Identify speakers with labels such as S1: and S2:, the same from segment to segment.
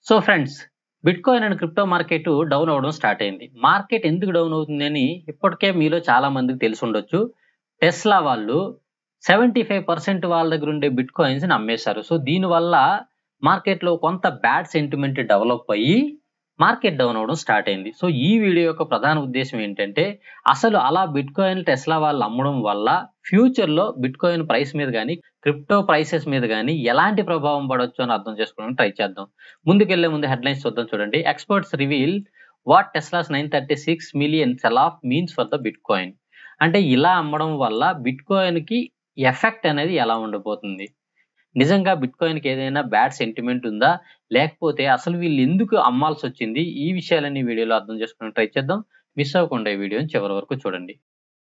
S1: So friends bitcoin and crypto market down అవ్వడం start అయింది market ఎందుకు డౌన్ అవుతుంది అని ఇప్పటికే మీలో చాలా మందికి తెలిసి ఉండొచ్చు టెస్లా వాళ్ళు సెవెంటీ ఫైవ్ పర్సెంట్ వాళ్ళ దగ్గర ఉండే బిట్ కాయిన్స్ ని అమ్మేశారు సో దీనివల్ల మార్కెట్లో కొంత బ్యాడ్ సెంటిమెంట్ డెవలప్ అయ్యి మార్కెట్ డౌన్ అవడం స్టార్ట్ అయింది సో ఈ వీడియో యొక్క ప్రధాన ఉద్దేశం ఏంటంటే అసలు అలా బిట్ కాయిన్ టెస్లా వాళ్ళు అమ్మడం వల్ల ఫ్యూచర్ లో బిట్ కాయిన్ ప్రైస్ మీద కానీ క్రిప్టో ప్రైసెస్ మీద కానీ ఎలాంటి ప్రభావం పడవచ్చు అని అర్థం చేసుకోవడానికి ట్రై చేద్దాం ముందుకెళ్లే ముందు హెడ్లైన్స్ చూద్దాం చూడండి experts reveal what Tesla's nine thirty six million sell off means for the bitcoin అంటే ఇలా అమ్మడం వల్ల బిట్ కాయిన్ కి ఎఫెక్ట్ అనేది ఎలా ఉండబోతుంది నిజంగా బిట్ కాయిన్ కి ఏదైనా బ్యాడ్ సెంటిమెంట్ ఉందా లేకపోతే అసలు వీళ్ళు ఎందుకు అమ్మాల్సి వచ్చింది ఈ విషయాలన్నీ వీడియోలో అర్థం చేసుకుని ట్రై చేద్దాం మిస్ అవ్వకుండా ఈ వీడియోని చివరి వరకు చూడండి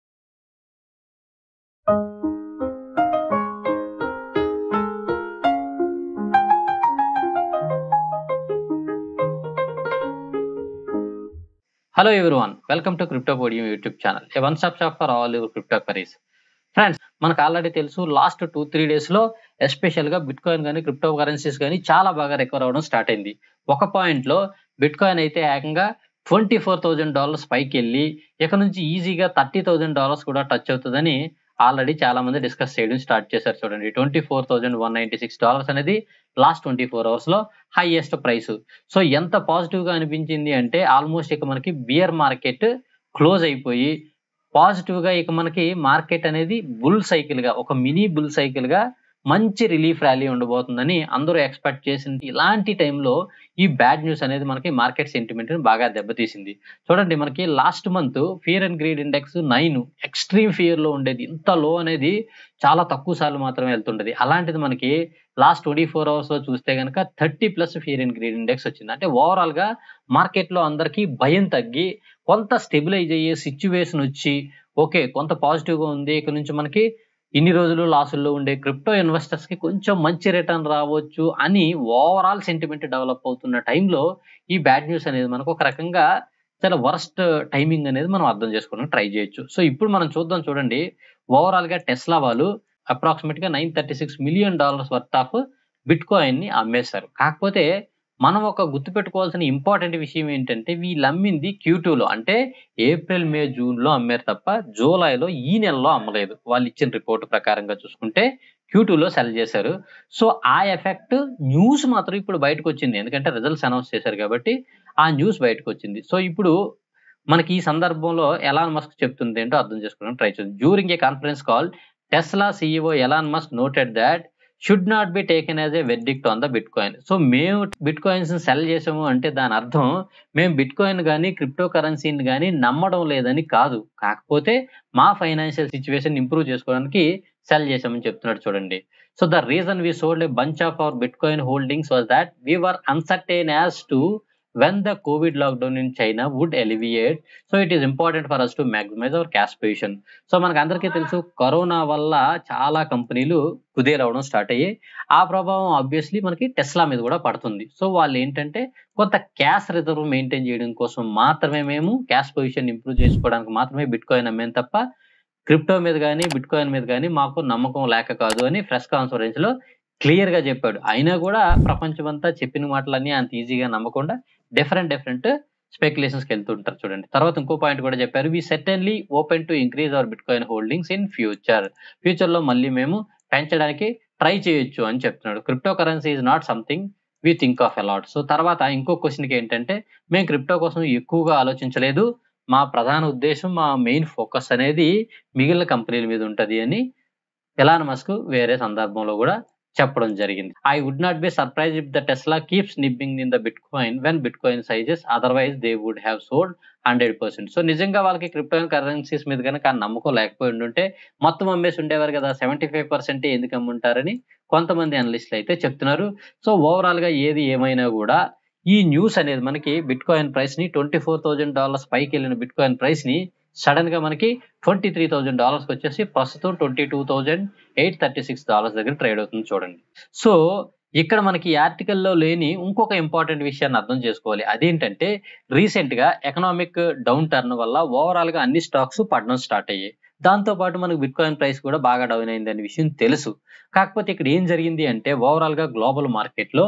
S1: hello everyone welcome to crypto podium YouTube channel a one stop shop for all your cryptocurrencies friends మనకు ఆల్రెడీ తెలుసు లాస్ట్ టూ త్రీ డేస్ లో ఎస్పెషల్ గా బిట్ కాయిన్ కానీ క్రిప్టో కరెన్సీస్ కానీ చాలా బాగా రికవర్ అవ్వడం స్టార్ట్ అయింది ఒక పాయింట్ లో బిట్ కాయిన్ అయితే ఏకంగా ట్వంటీ ఫోర్ థౌజండ్ డాలర్స్ పైకి వెళ్ళి ఇక నుంచి ఈజీగా థర్టీ థౌజండ్ డాలర్స్ కూడా టచ్ అవుతుందని ఆల్రెడీ చాలా మంది డిస్కస్ చేయడం స్టార్ట్ చేశారు చూడండి twenty four thousand one ninety six dollars అనేది లాస్ట్ ట్వంటీ ఫోర్ అవర్స్ లో హైయెస్ట్ ప్రైస్ సో ఎంత పాజిటివ్ గా అనిపించింది అంటే ఆల్మోస్ట్ ఇక మనకి బియర్ మార్కెట్ క్లోజ్ అయిపోయి పాజిటివ్ గా ఇక మనకి మార్కెట్ అనేది బుల్ సైకిల్ గా ఒక మినీ బుల్ సైకిల్ గా మంచి రిలీఫ్ ర్యాలీ ఉండబోతుందని అందరూ ఎక్స్పెక్ట్ చేసింది ఇలాంటి టైంలో ఈ బ్యాడ్ న్యూస్ అనేది మనకి మార్కెట్ సెంటిమెంట్ ని బాగా దెబ్బతీసింది చూడండి మనకి last month fear and greed index nine extreme fear లో ఉండేది ఇంత లో అనేది చాలా తక్కువ సార్లు మాత్రమే వెళ్తుంటది అలాంటిది మనకి లాస్ట్ ట్వంటీ ఫోర్ అవర్స్ లో చూస్తే కనుక thirty plus fear and greed index వచ్చింది అంటే ఓవరాల్ గా మార్కెట్ లో అందరికీ భయం తగ్గి కొంత స్టెబిలైజ్ అయ్యే సిచ్యువేషన్ వచ్చి ఓకే కొంత పాజిటివ్ గా ఉంది ఇక నుంచి మనకి ఇన్ని రోజులు లాసుల్లో ఉండే క్రిప్టో ఇన్వెస్టర్స్ కి కొంచెం మంచి రిటర్న్ రావచ్చు అని ఓవరాల్ సెంటిమెంట్ డెవలప్ అవుతున్న టైంలో ఈ బ్యాడ్ న్యూస్ అనేది మనకు ఒక రకంగా చాలా వర్స్ట్ టైమింగ్ అనేది మనం అర్థం చేసుకోవడానికి ట్రై చేయొచ్చు సో ఇప్పుడు మనం చూద్దాం చూడండి ఓవరాల్ గా టెస్లా వాళ్ళు అప్రాక్సిమేట్ గా nine thirty six million dollars worth of bitcoin ని అమ్మేశారు కాకపోతే మనం ఒక గుర్తుపెట్టుకోవాల్సిన ఇంపార్టెంట్ విషయం ఏంటంటే వీళ్ళు అమ్మింది క్యూటూలో అంటే ఏప్రిల్ మే జూన్ లో అమ్మారు తప్ప జూలైలో ఈ నెలలో అమ్మలేదు వాళ్ళు ఇచ్చిన రిపోర్ట్ ప్రకారంగా చూసుకుంటే క్యూటూలో సెల్ చేశారు సో ఆ ఎఫెక్ట్ న్యూస్ మాత్రం ఇప్పుడు బయటకు వచ్చింది ఎందుకంటే రిజల్ట్స్ అనౌన్స్ చేశారు కాబట్టి ఆ న్యూస్ బయటకు వచ్చింది సో ఇప్పుడు మనకి ఈ సందర్భంలో ఎలాన్ మస్క్ చెప్తుంది ఏంటో అర్థం చేసుకోవడానికి ట్రై చేద్దాం during a conference call Tesla CEO Elon Musk noted that should not be taken as a verdict on the bitcoin so మేము బిట్ కాయిన్స్ సెల్ చేసాము అంటే దాని అర్థం మేము బిట్ కాయిన్ కానీ క్రిప్టో కరెన్సీని కానీ నమ్మడం లేదని కాదు కాకపోతే మా ఫైనాన్షియల్ సిచ్యువేషన్ ఇంప్రూవ్ చేసుకోవడానికి సెల్ చేసామని చెప్తున్నాడు చూడండి so the reason we sold a bunch of our bitcoin holdings was that we were uncertain as to when the COVID lockdown in China would alleviate. So it is important for us to maximize our cash position. So మనకు అందరికీ తెలుసు corona వల్ల చాలా కంపెనీలు కుదేరవడం start అయ్యాయి ఆ ప్రభావం obviously మనకి టెస్లా మీద కూడా పడుతుంది సో వాళ్ళు ఏంటంటే కొంత క్యాష్ రిజర్వ్ మెయింటైన్ చేయడం కోసం మాత్రమే మేము క్యాష్ పొజిషన్ ఇంప్రూవ్ చేసుకోవడానికి మాత్రమే బిట్ కాయిన్ అమ్మేం తప్ప క్రిప్టో మీద కానీ బిట్ కాయిన్ మీద కానీ మాకు నమ్మకం లేక కాదు అని ప్రెస్ కాన్ఫరెన్స్ లో క్లియర్ గా చెప్పాడు అయినా కూడా ప్రపంచం అంతా చెప్పిన మాటలన్నీ అంత ఈజీగా నమ్మకుండా డిఫరెంట్ డిఫరెంట్ స్పెక్యులేషన్స్ కి వెళ్తుంటారు చూడండి తర్వాత ఇంకో పాయింట్ కూడా చెప్పారు we certainly open to increase our bitcoin holdings in future future లో మళ్ళీ మేము పెంచడానికి ట్రై చేయొచ్చు అని చెప్తున్నాడు cryptocurrency is not something we think of a lot so తర్వాత ఇంకో క్వశ్చన్ కి ఏంటంటే మేము క్రిప్టో కోసం ఎక్కువగా ఆలోచించలేదు మా ప్రధాన ఉద్దేశం మా మెయిన్ ఫోకస్ అనేది మిగిలిన కంపెనీల మీద ఉంటది అని ఎలాన్ మస్క్ వేరే సందర్భంలో కూడా చెప్పడం జరిగింది I would not be surprised if the Tesla keeps nibbling in the bitcoin when bitcoin sizes otherwise they would have sold hundred percent so నిజంగా వాళ్ళకి క్రిప్టో కరెన్సీస్ మీద కనుక నమ్మకం లేకపోయి ఉంటే మొత్తం అమ్మేసి ఉండేవారు కదా సెవెంటీ ఫైవ్ పర్సెంట్ ఎందుకు అమ్ముంటారని కొంతమంది అనలిస్టులు అయితే చెప్తున్నారు సో ఓవరాల్ గా ఏది ఏమైనా కూడా ఈ న్యూస్ అనేది మనకి బిట్ కాయిన్ ప్రైస్ ని ట్వంటీ ఫోర్ థౌజండ్ డాలర్స్ పైకి వెళ్ళిన బిట్ కాయిన్ ప్రైస్ ని సడన్ గా మనకి ట్వంటీ త్రీ థౌజండ్ డాలర్స్ వచ్చేసి ప్రస్తుతం twenty two thousand eight thirty six dollars దగ్గర ట్రేడ్ అవుతుంది చూడండి సో ఇక్కడ మనకి ఈ ఆర్టికల్లో లేని ఇంకొక ఇంపార్టెంట్ విషయాన్ని అర్థం చేసుకోవాలి అదేంటంటే రీసెంట్ గా ఎకనామిక్ డౌన్ టర్న్ వల్ల ఓవరాల్ గా అన్ని స్టాక్స్ పడడం స్టార్ట్ అయ్యాయి దాంతో పాటు మనకు బిట్ కాయిన్ ప్రైస్ కూడా బాగా డౌన్ అయింది అనే విషయం తెలుసు కాకపోతే ఇక్కడ ఏం జరిగింది అంటే ఓవరాల్ గా గ్లోబల్ మార్కెట్ లో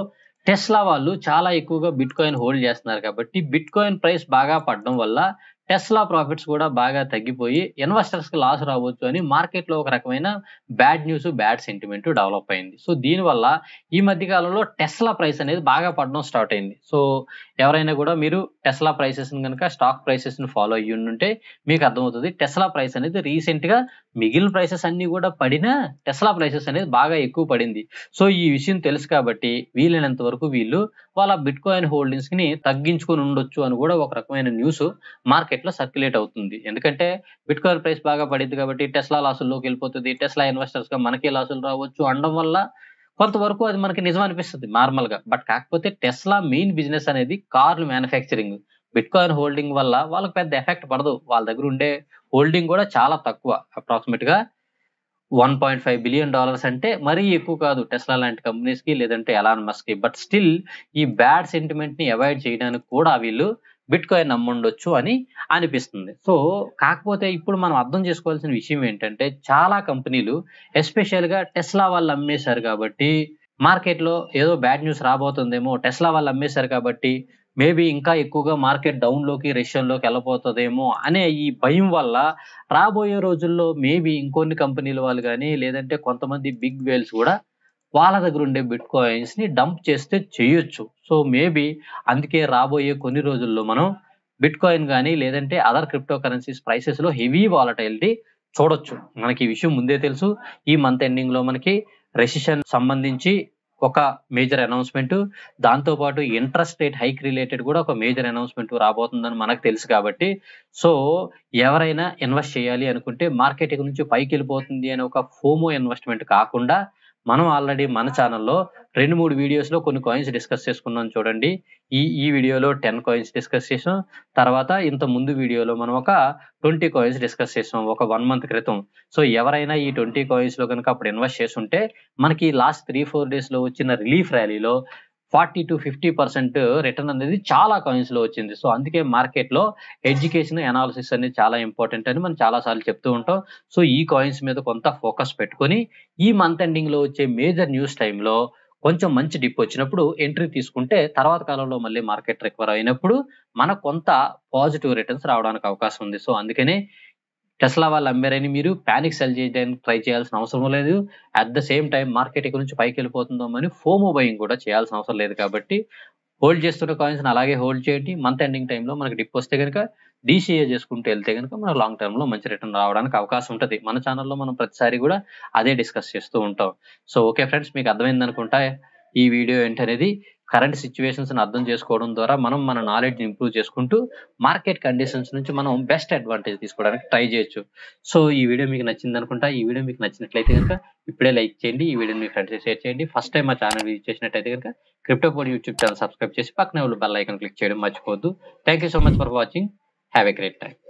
S1: టెస్లా వాళ్ళు చాలా ఎక్కువగా బిట్ కాయిన్ హోల్డ్ చేస్తున్నారు కాబట్టి బిట్ కాయిన్ ప్రైస్ బాగా పడడం వల్ల టెస్లా ప్రాఫిట్స్ కూడా బాగా తగ్గిపోయి ఇన్వెస్టర్స్ కి లాస్ రావచ్చు అని మార్కెట్ లో ఒక రకమైన bad news bad sentiment develop అయింది సో దీనివల్ల ఈ మధ్య కాలంలో టెస్లా ప్రైస్ అనేది బాగా పడడం స్టార్ట్ అయింది సో ఎవరైనా కూడా మీరు టెస్లా ప్రైసెస్ కనుక స్టాక్ ప్రైసెస్ ని ఫాలో అయ్యి ఉంటే మీకు అర్థమవుతుంది టెస్లా ప్రైస్ అనేది రీసెంట్ గా మిగిలిన ప్రైసెస్ అన్ని కూడా పడినా టెస్లా ప్రైసెస్ అనేది బాగా ఎక్కువ పడింది సో ఈ విషయం తెలుసు కాబట్టి వీలైనంత వరకు వీళ్ళు వాళ్ళ బిట్ కాయిన్ హోల్డింగ్స్ ని తగ్గించుకొని ఉండొచ్చు అని కూడా ఒక రకమైన న్యూస్ మార్కెట్ లో సర్క్యులేట్ అవుతుంది ఎందుకంటే బిట్ కాయిన్ ప్రైస్ బాగా పడింది కాబట్టి టెస్లా లాసుల్లోకి వెళ్ళిపోతుంది టెస్లా ఇన్వెస్టర్స్ గా మనకి లాసులు రావచ్చు అనడం వల్ల కొంతవరకు అది మనకి నిజం అనిపిస్తుంది నార్మల్ గా బట్ కాకపోతే టెస్లా మెయిన్ బిజినెస్ అనేది కార్లు మ్యానుఫ్యాక్చరింగ్ బిట్ కాయిన్ హోల్డింగ్ వల్ల వాళ్ళకి పెద్ద ఎఫెక్ట్ పడదు వాళ్ళ దగ్గర ఉండే హోల్డింగ్ కూడా చాలా తక్కువ అప్రాక్సిమేట్ గా one point five billion dollars అంటే మరీ ఎక్కువ కాదు టెస్లా లాంటి కంపెనీస్ కి లేదంటే ఎలాన్ మస్క్ కి బట్ స్టిల్ ఈ బ్యాడ్ సెంటిమెంట్ ని అవాయిడ్ చేయడానికి కూడా వీళ్ళు బిట్ కాయిన్ నమ్ముండొచ్చు అని అనిపిస్తుంది సో కాకపోతే ఇప్పుడు మనం అర్థం చేసుకోవాల్సిన విషయం ఏంటంటే చాలా కంపెనీలు ఎస్పెషల్ గా టెస్లా వాళ్ళు అమ్మేశారు కాబట్టి మార్కెట్ లో ఏదో బ్యాడ్ న్యూస్ రాబోతుందేమో టెస్లా వాళ్ళు అమ్మేశారు కాబట్టి మేబీ ఇంకా ఎక్కువగా మార్కెట్ డౌన్ లోకి రెషన్ లోకి వెళ్ళబోతుందేమో అనే ఈ భయం వల్ల రాబోయే రోజుల్లో మేబీ ఇంకొన్ని కంపెనీల వాళ్ళు కానీ లేదంటే కొంతమంది బిగ్ వేల్స్ కూడా వాళ్ళ దగ్గర ఉండే బిట్ కాయిన్స్ ని డంప్ చేస్తే చేయొచ్చు సో మేబీ అందుకే రాబోయే కొన్ని రోజుల్లో మనం బిట్ కాయిన్ కానీ లేదంటే అదర్ క్రిప్టో కరెన్సీస్ ప్రైసెస్ లో హెవీ వాలటైలిటీ చూడొచ్చు మనకి ఈ విషయం ముందే తెలుసు ఈ మంత్ ఎండింగ్ లో మనకి రెసిషన్ సంబంధించి ఒక మేజర్ అనౌన్స్మెంట్ దాంతో పాటు ఇంట్రెస్ట్ రేట్ హైక్ రిలేటెడ్ కూడా ఒక మేజర్ అనౌన్స్మెంట్ రాబోతుందని మనకు తెలుసు కాబట్టి సో ఎవరైనా ఇన్వెస్ట్ చేయాలి అనుకుంటే మార్కెట్ నుంచి పైకి వెళ్ళిపోతుంది అనే ఒక ఫోమో ఇన్వెస్ట్మెంట్ కాకుండా మనం ఆల్రెడీ మన ఛానల్లో రెండు మూడు వీడియోస్ లో కొన్ని కాయిన్స్ డిస్కస్ చేసుకున్నాం చూడండి ఈ ఈ వీడియోలో టెన్ కాయిన్స్ డిస్కస్ చేసాం తర్వాత ఇంత ముందు వీడియోలో మనం ఒక ట్వంటీ కాయిన్స్ డిస్కస్ చేసాం ఒక వన్ మంత్ క్రితం సో ఎవరైనా ఈ ట్వంటీ కాయిన్స్ లో కనుక అప్పుడు ఇన్వెస్ట్ చేస్తుంటే మనకి లాస్ట్ త్రీ ఫోర్ డేస్ లో వచ్చిన రిలీఫ్ ర్యాలీలో forty to fifty percent return అనేది చాలా కాయిన్స్ లో వచ్చింది సో అందుకే మార్కెట్ లో ఎడ్యుకేషన్ అనాలిసిస్ అనేది చాలా ఇంపార్టెంట్ అని మనం చాలా సార్లు చెప్తూ ఉంటాం సో ఈ కాయిన్స్ మీద కొంత ఫోకస్ పెట్టుకొని ఈ మంత్ ఎండింగ్ లో వచ్చే మేజర్ న్యూస్ టైంలో కొంచెం మంచి డిప్ వచ్చినప్పుడు ఎంట్రీ తీసుకుంటే తర్వాత కాలంలో మళ్ళీ మార్కెట్ రికవర్ అయినప్పుడు మనకు కొంత పాజిటివ్ రిటర్న్స్ రావడానికి అవకాశం ఉంది సో అందుకనే టెస్లా వాళ్ళు అమ్మారని మీరు ప్యానిక్ సెల్ చేయడానికి ట్రై చేయాల్సిన అవసరం లేదు at the same time market ఇక్కడ నుంచి పైకి వెళ్ళిపోతుందో అని ఫోమో బయింగ్ కూడా చేయాల్సిన అవసరం లేదు కాబట్టి హోల్డ్ చేస్తున్న కాయిన్స్ అలాగే హోల్డ్ చేయండి మంత్ ఎండింగ్ టైంలో మనకి డిప్ వస్తే కనుక డీసీఏ చేసుకుంటూ వెళ్తే కనుక మనకు లాంగ్ టర్మ్ లో మంచి రిటర్న్ రావడానికి అవకాశం ఉంటుంది మన ఛానల్లో మనం ప్రతిసారి కూడా అదే డిస్కస్ చేస్తూ ఉంటాం సో ఓకే ఫ్రెండ్స్ మీకు అర్థమైంది అనుకుంటా ఈ వీడియో ఏంటనేది కరెంట్ సిచ్యువేషన్స్ అర్థం చేసుకోవడం ద్వారా మనం మన నాలెడ్జ్ ఇంప్రూవ్ చేసుకుంటూ మార్కెట్ కండిషన్స్ నుంచి మనం బెస్ట్ అడ్వాంటేజ్ తీసుకోవడానికి ట్రై చేయొచ్చు సో ఈ వీడియో మీకు నచ్చింది అనుకుంటా ఈ వీడియో మీకు నచ్చినట్లయితే కనుక ఇప్పుడే లైక్ చేయండి ఈ వీడియో మీ ఫ్రెండ్స్ షేర్ చేయండి ఫస్ట్ టైం మా ఛానల్ విజిట్ చేసినట్టయితే కనుక crypto pod YouTube channel subscribe చేసి పక్కనే వాళ్ళు బెల్ ఐకన్ క్లిక్ చేయడం మర్చిపోవద్దు thank you so much for watching have a great time